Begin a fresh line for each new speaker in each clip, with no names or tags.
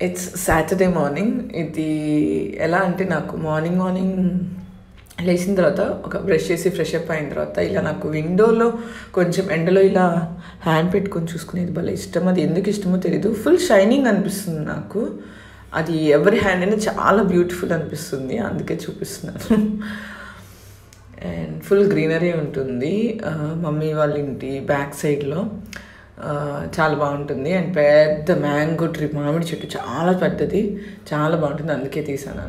It's Saturday morning ఇది ఎలా అంటే నాకు మార్నింగ్ మార్నింగ్ లేచిన తర్వాత ఒక బ్రష్ చేసి ఫ్రెష్ అప్ అయిన తర్వాత ఇలా నాకు విండోలో కొంచెం ఎండలో ఇలా హ్యాండ్ పెట్టుకొని చూసుకునేది భలే ఇష్టం అది ఎందుకు ఇష్టమో తెలీదు ఫుల్ షైనింగ్ అనిపిస్తుంది నాకు అది ఎవరి హ్యాండ్ అయినా చాలా బ్యూటిఫుల్ అనిపిస్తుంది అందుకే చూపిస్తున్నాను అండ్ ఫుల్ గ్రీనరీ ఉంటుంది ఆ, మమ్మీ వాళ్ళ ఇంటి బ్యాక్ సైడ్లో ఆ, చాలా బాగుంటుంది అండ్ పెద్ద మ్యాంగో ట్రీ మామిడి చెట్టు చాలా పెద్దది చాలా బాగుంటుంది అందుకే తీసాను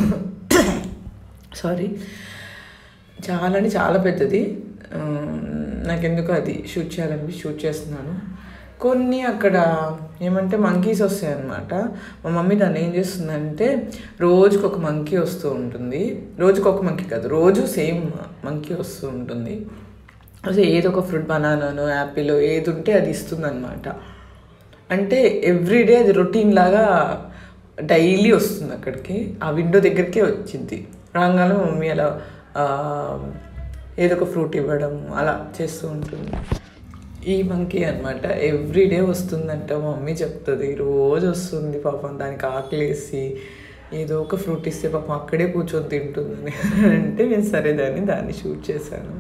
సారీ చాలా అంటే చాలా పెద్దది ఆ, నాకెందుకు అది షూట్ చేయాలని షూట్ చేస్తున్నాను కొన్ని అక్కడ ఏమంటే మంకీస్ వస్తాయి అన్నమాట మా మమ్మీ దాన్ని ఏం చేస్తుందంటే రోజుకి ఒక మంకీ వస్తూ ఉంటుంది రోజుకి ఒక మంకీ కాదు రోజు సేమ్ మంకీ వస్తూ ఉంటుంది అసలు ఏదో ఒక ఫ్రూట్ బనానాను యాపిల్ ఏది ఉంటే అది ఇస్తుంది అనమాట అంటే ఎవ్రీడే అది రొటీన్ లాగా డైలీ వస్తుంది అక్కడికి ఆ విండో దగ్గరికే వచ్చింది రాగానే మా మమ్మీ అలా ఆ, ఏదో ఒక ఫ్రూట్ ఇవ్వడం అలా చేస్తూ ఉంటుంది ఈ మంకీ అనమాట ఎవ్రీడే వస్తుందంట మా మమ్మీ చెప్తుంది రోజు వస్తుంది పాపం దానికి ఆకలేసి ఏదో ఒక ఫ్రూట్ ఇస్తే పాపం అక్కడే కూర్చొని తింటుందని అంటే నేను సరే దాన్ని దాన్ని షూట్ చేశాను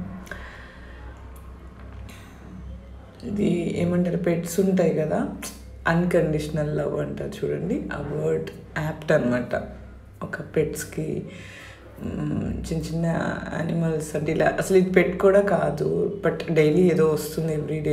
ఇది ఏమంటారు పెట్స్ ఉంటాయి కదా అన్కండిషనల్ లవ్ అంటారు చూడండి ఆ వర్డ్ యాప్ట్ అనమాట ఒక పెట్స్కి చిన్న చిన్న యానిమల్స్ అంటే ఇలా అసలు ఇది పెట్ కూడా కాదు బట్ డైలీ ఏదో వస్తుంది ఎవ్రీడే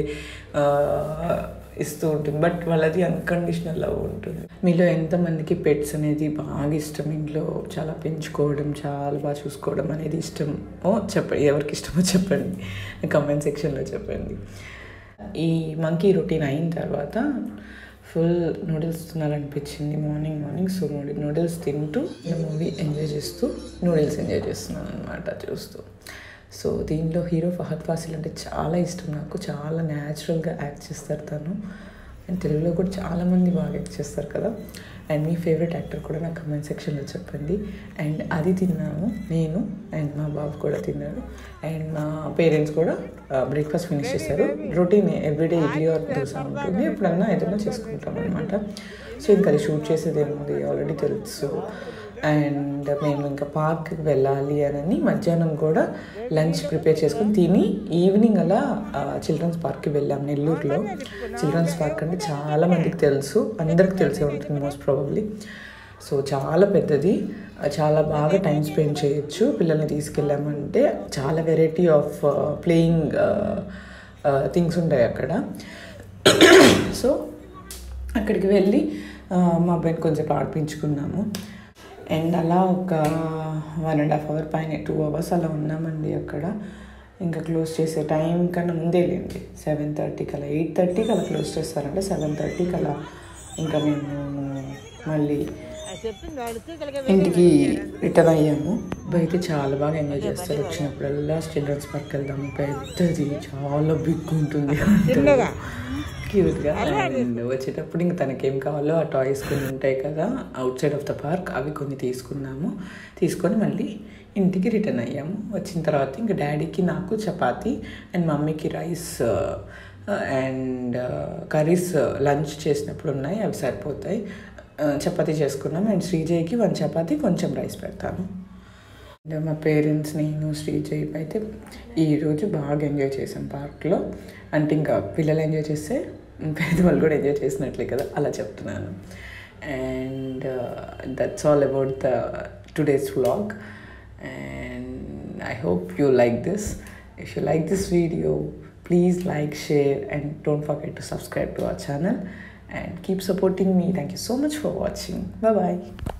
ఇస్తూ ఉంటుంది బట్ వాళ్ళది అన్కండిషనల్ లవ్ ఉంటుంది మీలో ఎంతమందికి పెట్స్ అనేది బాగా ఇష్టం ఇంట్లో చాలా పెంచుకోవడం చాలా బాగా చూసుకోవడం అనేది ఇష్టం ఓ చెప్పండి ఎవరికి ఇష్టమో చెప్పండి కమెంట్ సెక్షన్లో చెప్పండి ఈ మంకీ రొటీన్ అయిన తర్వాత ఫుల్ నూడిల్స్ తినాలనిపించింది మార్నింగ్ మార్నింగ్ సో నూడి నూడిల్స్ తింటూ మూవీ ఎంజాయ్ చేస్తూ నూడిల్స్ ఎంజాయ్ చేస్తున్నాను అనమాట చూస్తూ సో దీనిలో హీరో ఫహద్ ఫాసిల్ అంటే చాలా ఇష్టం నాకు చాలా న్యాచురల్గా యాక్ట్ చేస్తారు తను అండ్ తెలుగులో కూడా చాలామంది బాగా యాక్ట్ చేస్తారు కదా అండ్ మీ ఫేవరెట్ యాక్టర్ కూడా నాకు కమెంట్ సెక్షన్లో చెప్పండి అండ్ అది తిన్నాను నేను అండ్ మా బాబు కూడా తిన్నాడు అండ్ మా పేరెంట్స్ కూడా బ్రేక్ఫాస్ట్ ఫినిష్ చేశారు routine everyday idli or dosa ఉంటుంది ఎప్పుడన్నా ఏదైనా చేసుకుంటాం అనమాట సో ఇంకా అది షూట్ చేసేది ఏముంది ఆల్రెడీ తెలుసు అండ్ మేము ఇంకా పార్క్కి వెళ్ళాలి అని మధ్యాహ్నం కూడా లంచ్ ప్రిపేర్ చేసుకొని తిని ఈవినింగ్ అలా చిల్డ్రన్స్ పార్క్కి వెళ్ళాం నెల్లూరులో చిల్డ్రన్స్ పార్క్ అంటే చాలా మందికి తెలుసు అందరికి తెలిసే ఉంటుంది మోస్ట్ ప్రాబబ్లీ సో చాలా పెద్దది చాలా బాగా టైం స్పెండ్ చేయొచ్చు పిల్లల్ని తీసుకెళ్ళామంటే చాలా వెరైటీ ఆఫ్ ప్లేయింగ్ థింగ్స్ ఉంటాయి అక్కడ సో అక్కడికి వెళ్ళి ఆ, మా అబ్బాయిని కొంచెం ఆడిపించుకున్నాము అండ్ అలా ఒక వన్ అండ్ హాఫ్ అవర్ పైన టూ అవర్స్ అలా ఉన్నామండి అక్కడ ఇంకా క్లోజ్ చేసే టైం కన్నా ముందే లేండి సెవెన్ థర్టీకి అలా ఎయిట్ థర్టీకి అలా క్లోజ్ చేస్తారంటే సెవెన్ థర్టీకి అలా ఇంకా మేము మళ్ళీ ఇంటికి రిటర్న్ అయ్యాము అయితే చాలా బాగా ఎంజాయ్ చేస్తారు వచ్చినప్పుడల్లా చిల్డ్రన్స్ పార్క్ వెళ్దాము పెద్దది చాలా బిగ్ ఉంటుంది క్యూట్గా అండ్ వచ్చేటప్పుడు ఇంకా తనకేం కావాలో ఆ టాయ్స్ కొన్ని ఉంటాయి కదా outside of the park అవి కొన్ని తీసుకున్నాము తీసుకొని మళ్ళీ ఇంటికి రిటర్న్ అయ్యాము వచ్చిన తర్వాత ఇంకా డాడీకి నాకు చపాతి అండ్ మమ్మీకి రైస్ అండ్ కర్రీస్ లంచ్ చేసినప్పుడు ఉన్నాయి అవి సరిపోతాయి ఆ, చపాతీ చేసుకున్నాం అండ్ శ్రీజయ్కి వన్ చపాతీ కొంచెం రైస్ పెడతాను అండ్ మా పేరెంట్స్ నేను శ్రీజయ్ అయితే ఈరోజు బాగా ఎంజాయ్ చేసాం పార్క్లో అంటే ఇంకా పిల్లలు ఎంజాయ్ చేస్తే పేదవాళ్ళు కూడా ఎంజాయ్ చేసినట్లే కదా అలా చెప్తున్నాను and that's all about the today's vlog and I hope you like this if you like this video please like share and don't forget to subscribe to our channel and keep supporting me. Thank you so much for watching. Bye bye.